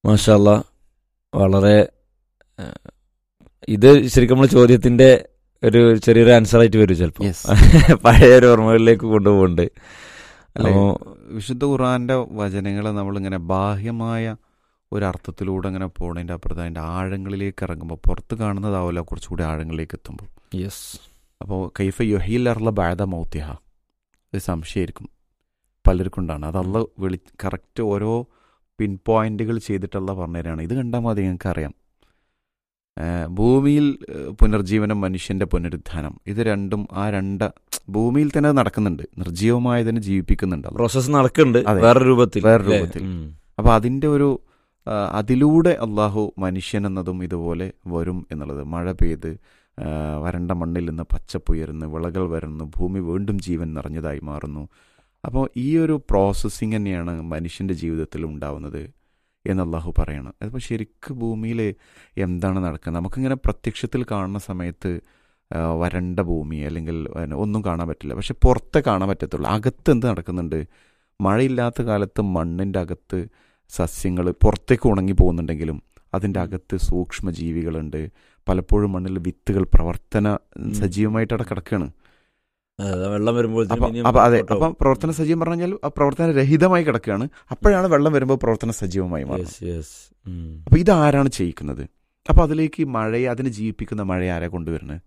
മാഷല്ല വളരെ ഏഹ്, ഇത് ശരിക്കും നമ്മൾ ചോദ്യത്തിന്റെ ഒരു ചെറിയൊരു ആൻസർ ആയിട്ട് വരും ചിലപ്പോൾ Yes. പഴയ ഒരു ഓർമ്മകളിലേക്ക് കൊണ്ടുപോകുന്നുണ്ട് അല്ലേ? അപ്പോ വിശുദ്ധ ഖുറാന്റെ വചനങ്ങളെ നമ്മളിങ്ങനെ ബാഹ്യമായ ഒരു അർത്ഥത്തിലൂടെ അങ്ങനെ പോണതിൻ്റെ അപ്പുറത്ത് അതിൻ്റെ ആഴങ്ങളിലേക്ക് ഇറങ്ങുമ്പോൾ പുറത്ത് കാണുന്നതാവില്ല കുറച്ചുകൂടി ആഴങ്ങളിലേക്ക് എത്തുമ്പോൾ യെസ് അപ്പോൾ കൈഫ യൊഹീൽ അർല ബാധ മൗത്യഹ ഇത് സംശയമായിരിക്കും പലർക്കും ഉണ്ടാണ് അതല്ല വിളി കറക്റ്റ് ഓരോ പിൻ പോയിന്റുകൾ ചെയ്തിട്ടുള്ള പറഞ്ഞുതരാണ് ഇത് കണ്ടാൽ മതി നിങ്ങൾക്ക് അറിയാം ഏഹ് ഭൂമിയിൽ ഏഹ് പുനർജീവനം മനുഷ്യന്റെ പുനരുത്ഥാനം ഇത് രണ്ടും ആ രണ്ട് ഭൂമിയിൽ തന്നെ അത് നടക്കുന്നുണ്ട് നിർജീവമായതിനെ ജീവിപ്പിക്കുന്നുണ്ട് അള്ളാഹ്. പ്രോസസ് നടക്കുന്നുണ്ട് അതെ. വേറെ രൂപത്തിൽ വേറെ അല്ലേ? രൂപത്തിൽ. ഉം. അപ്പോൾ അതിൻ്റെ ഒരു ആ, അതിലൂടെ അള്ളാഹു മനുഷ്യൻ എന്നതും ഇതുപോലെ വരും എന്നുള്ളത് മഴ പെയ്ത് ആ, വരണ്ട മണ്ണിൽ നിന്ന് പച്ചപ്പുയരുന്നു വിളകൾ വരുന്നു ഭൂമി വീണ്ടും ജീവൻ നിറഞ്ഞതായി മാറുന്നു അപ്പോൾ ഈ ഒരു പ്രോസസ്സിങ് തന്നെയാണ് മനുഷ്യൻ്റെ ജീവിതത്തിൽ ഉണ്ടാവുന്നത് എന്ന് അള്ളാഹു പറയണം അതിപ്പോൾ ശരിക്ക് ഭൂമിയിൽ എന്താണ് നടക്കുന്നത് നമുക്കിങ്ങനെ പ്രത്യക്ഷത്തിൽ കാണുന്ന സമയത്ത് ആ, വരണ്ട ഭൂമി അല്ലെങ്കിൽ പിന്നെ ഒന്നും കാണാൻ പറ്റില്ല പക്ഷെ പുറത്തെ കാണാൻ പറ്റത്തുള്ളൂ അകത്ത് എന്ത് നടക്കുന്നുണ്ട് മഴയില്ലാത്ത കാലത്ത് മണ്ണിൻ്റെ അകത്ത് സസ്യങ്ങൾ പുറത്തേക്ക് ഉണങ്ങി പോകുന്നുണ്ടെങ്കിലും അതിൻ്റെ അകത്ത് സൂക്ഷ്മ ജീവികളുണ്ട് പലപ്പോഴും മണ്ണിൽ വിത്തുകൾ പ്രവർത്തന സജീവമായിട്ട് അവിടെ കിടക്കുകയാണ് അതെ, വെള്ളം വരുമ്പോൾ അപ്പൊ അപ്പൊ അതെ അപ്പം പ്രവർത്തന സജീവം പറഞ്ഞു കഴിഞ്ഞാൽ ആ പ്രവർത്തന രഹിതമായി കിടക്കുകയാണ് അപ്പോഴാണ് വെള്ളം വരുമ്പോൾ പ്രവർത്തന സജീവമായി മാറുന്നത് അപ്പൊ ഇതാരാണ് ചെയ്യിക്കുന്നത് അപ്പൊ അതിലേക്ക് ഈ മഴയെ അതിനെ ജീവിപ്പിക്കുന്ന മഴ ആരെ കൊണ്ടുവരുന്നത്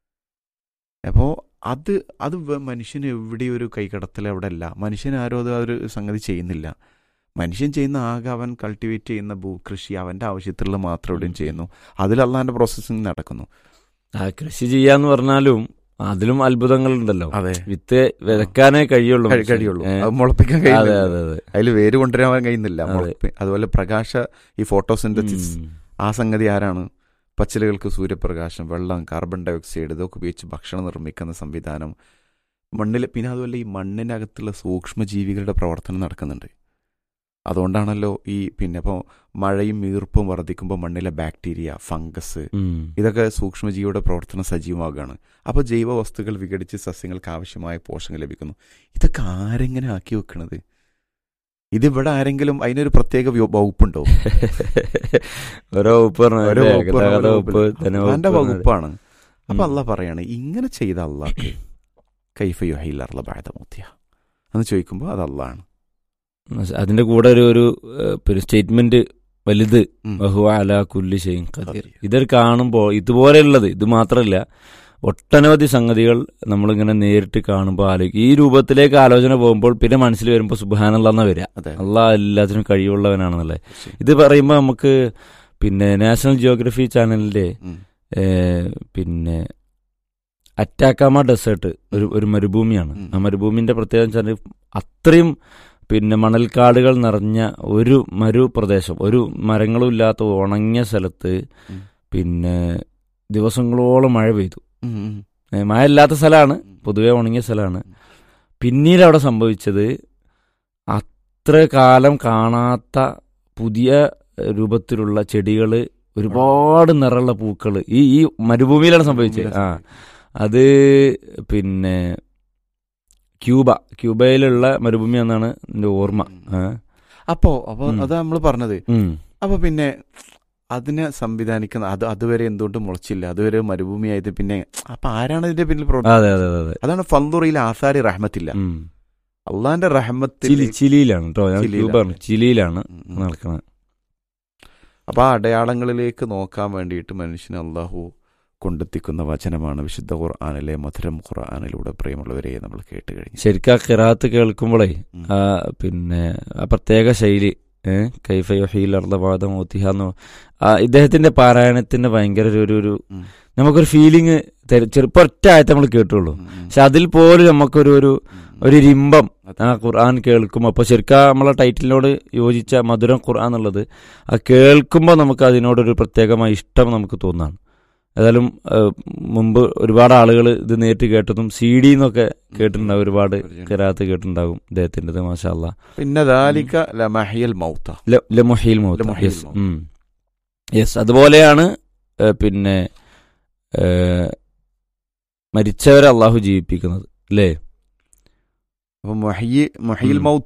അപ്പോൾ അത് അത് വ- മനുഷ്യന് എവിടെ ഒരു കൈകടത്തൽ അവിടെ അല്ല മനുഷ്യൻ ആരോ അത് ആ ഒരു സംഗതി ചെയ്യുന്നില്ല മനുഷ്യൻ ചെയ്യുന്ന ആകെ അവൻ കൾട്ടിവേറ്റ് ചെയ്യുന്ന ഭൂ കൃഷി അവന്റെ ആവശ്യത്തിലുള്ള മാത്രം ഇവിടെയും ചെയ്യുന്നു അതിൽ അള്ളാന്റെ പ്രോസസ്സിങ് നടക്കുന്നു ആ കൃഷി ചെയ്യാന്ന് പറഞ്ഞാലും അതിലും അത്ഭുതങ്ങളുണ്ടല്ലോ അതെ വിത്ത് വിതക്കാനേ കഴിയുള്ളൂ കഴി- കഴിയുള്ളൂ ഏ, അത് മുളപ്പിക്കാൻ അതെ കഴിയുന്നില്ല അതെ അതെ അതിൽ വേര് കൊണ്ടുവരാൻ കഴിയുന്നില്ല അതെ. മുളപ്പി അതുപോലെ പ്രകാശ ഈ ഫോട്ടോസിന്തസിസ് ഉം. ആ സംഗതി ആരാണ് പച്ചിലകൾക്ക് സൂര്യപ്രകാശം വെള്ളം കാർബൺ ഡൈ ഓക്സൈഡ് ഇതൊക്കെ ഉപയോഗിച്ച് ഭക്ഷണം നിർമ്മിക്കുന്ന സംവിധാനം മണ്ണിൽ പിന്നെ അതുപോലെ ഈ മണ്ണിനകത്തുള്ള സൂക്ഷ്മജീവികളുടെ പ്രവർത്തനം നടക്കുന്നുണ്ട് അതുകൊണ്ടാണല്ലോ ഈ പിന്നെ ഇപ്പോൾ മഴയും ഈർപ്പും വർദ്ധിക്കുമ്പോൾ മണ്ണിലെ ബാക്ടീരിയ ഫംഗസ് ഉം. ഇതൊക്കെ സൂക്ഷ്മജീവിയുടെ പ്രവർത്തനം സജീവമാകുകയാണ് അപ്പോൾ ജൈവ വസ്തുക്കൾ വിഘടിച്ച് സസ്യങ്ങൾക്ക് ആവശ്യമായ പോഷകം ലഭിക്കുന്നു ഇതൊക്കെ ആരെങ്ങനെ ആക്കി വെക്കണത് ഇതിവിടെ ആരെങ്കിലും അതിനൊരു പ്രത്യേക വ്യോ- വകുപ്പുണ്ടോ ഓരോ വകുപ്പ് പറഞ്ഞ ഓരോ അല്ലേ? വകുപ്പ് ഗതാഗത ഓരോ വകുപ്പ് വകുപ്പ്. ധന അള്ളാന്റെ വകുപ്പ് വകുപ്പാണ് അപ്പൊ ഉം. അല്ല പറയാണ് ഇങ്ങനെ ചെയ്ത അള്ളാഹ് കൈഫയോ ഹൈലർല ബാധമൂത്തിയ എന്ന് ചോദിക്കുമ്പോൾ അത് അള്ളാണ് അതിന്റെ കൂടെ ഒരു ഒരു ഏഹ്, പിന്നെ സ്റ്റേറ്റ്മെന്റ് വലുത് ഉം. ബഹുവ അല കുല്ലി ഷെയ്ൻ ഖദീർ ഖദീർ. ഇതൊരു കാണുമ്പോൾ ഇതുപോലെയുള്ളത് ഇത് മാത്രമല്ല ഒട്ടനവധി സംഗതികൾ നമ്മളിങ്ങനെ നേരിട്ട് കാണുമ്പോൾ ആലോചിക്കും ഈ രൂപത്തിലേക്ക് ആലോചന പോകുമ്പോൾ പിന്നെ മനസ്സിൽ വരുമ്പോൾ സുബാനല്ലാന്ന വരിക അതെ അള്ളാഹ് എല്ലാത്തിനും കഴിവുള്ളവനാണെന്നല്ലേ ഇത് പറയുമ്പോൾ നമുക്ക് പിന്നെ നാഷണൽ ജിയോഗ്രഫി ചാനലിന്റെ ഉം. ഏഹ്, പിന്നെ അറ്റാക്കാമ ഡെസേർട്ട് ഒരു ഒരു മരുഭൂമിയാണ് ഉം. ആ മരുഭൂമിന്റെ പ്രത്യേകത വെച്ചാൽ അത്രയും പിന്നെ മണൽക്കാടുകൾ നിറഞ്ഞ ഒരു മരുപ്രദേശം ഒരു മരങ്ങളും ഇല്ലാത്ത ഉണങ്ങിയ സ്ഥലത്ത് ഉം. പിന്നെ ദിവസങ്ങളോളം മഴ പെയ്തു ഉം, ഉം. ഏ, മഴ ഇല്ലാത്ത സ്ഥലമാണ് പൊതുവെ ഉണങ്ങിയ സ്ഥലമാണ് പിന്നീട് അവിടെ സംഭവിച്ചത് അത്ര കാലം കാണാത്ത പുതിയ രൂപത്തിലുള്ള ചെടികൾ ഒരുപാട് നിറമുള്ള പൂക്കൾ ഈ ഈ മരുഭൂമിയിലാണ് സംഭവിച്ചത് ആ അത് പിന്നെ ക്യൂബ ക്യൂബയിലുള്ള മരുഭൂമി എന്നാണ് എൻ്റെ ഓർമ്മ ആ. അപ്പോ അപ്പൊ ഉം. അതാ നമ്മൾ പറഞ്ഞത് ഉം. അപ്പൊ പിന്നെ അതിനെ സംവിധാനിക്കുന്ന അത് അതുവരെ എന്തുകൊണ്ട് മുളച്ചില്ല അതുവരെ മരുഭൂമിയായത് പിന്നെ അപ്പൊ ആരാണ് ഇതിന്റെ പിന്നിൽ പ്രവർത്തിക്കുന്നത് അതെ അതെ അതെ അതെ അതാണ് ഫന്തുറയിൽ ആസാരി റഹ്മത്തില്ല ഉം. അള്ളാന്റെ റഹ്മത്തിൽ ചിലി ചിലിയിലാണ് കേട്ടോ ഞാൻ ചിലിയിലാണ്. ക്യൂബാണ് ചിലിയിലാണ് ഉം, ഉം. നടക്കുന്നത് അപ്പൊ ആ അടയാളങ്ങളിലേക്ക് നോക്കാൻ വേണ്ടിയിട്ട് മനുഷ്യന് അള്ളാഹു കൊണ്ടെത്തിക്കുന്ന വചനമാണ് വിശുദ്ധ ഖുർആാനിലെ മധുരം ഖുർആാനിലൂടെ പ്രിയമുള്ളവരെ നമ്മൾ കേട്ട് കഴിഞ്ഞു ശരിക്കും ആ കിറാത്ത് കേൾക്കുമ്പോഴേ ഉം. ആ പിന്നെ ആ പ്രത്യേക ശൈലി ഏഹ് കൈഫയുഹീലർദ്ദവാദമോത്തിഹാന്നോ ആ ഇദ്ദേഹത്തിന്റെ പാരായണത്തിന്റെ ഭയങ്കര ഒരു- ഒരു ഒരു ഉം. നമുക്കൊരു ഫീലിംഗ് ചെറുപ്പം ഒറ്റ ആയത്തെ നമ്മൾ കേട്ടുള്ളൂ ഉം, ഉം. പക്ഷെ അതിൽ പോലും നമുക്കൊരു ഒരു ഉം, ഉം. ഒരു രിമ്പം അതെ. ആ ഖുർആൻ കേൾക്കുമ്പോൾ അപ്പോൾ ശരിക്കും നമ്മളെ ടൈറ്റിലിനോട് യോജിച്ച മധുരം ഖുർആൻ എന്നുള്ളത് ആ കേൾക്കുമ്പോൾ നമുക്ക് അതിനോടൊരു പ്രത്യേകമായ ഇഷ്ടം നമുക്ക് തോന്നാണ് ഏതായാലും ഏഹ്, മുമ്പ് ഒരുപാട് ആളുകൾ ഇത് നേരിട്ട് കേട്ടതും സി ഡി എന്നൊക്കെ കേട്ടിട്ടുണ്ടാവും ഒരുപാട് കിരാത്ത് കേട്ടിട്ടുണ്ടാകും ഇദ്ദേഹത്തിൻ്റെത് മാഷാല്ല പിന്നെ ദാലിക ലമഹിയൽ മൗത്ത ലമൊഹീൽ മൗത്ത് ലമുഹീൽ യെസ് മൗത്ത്. യെസ് അതുപോലെയാണ് ഏഹ്, പിന്നെ ഏഹ്, മരിച്ചവരെ അള്ളാഹു ജീവിപ്പിക്കുന്നത് അല്ലേ അപ്പൊ മൊഹി മൊഹിൽ ഉം. മൗത്ത്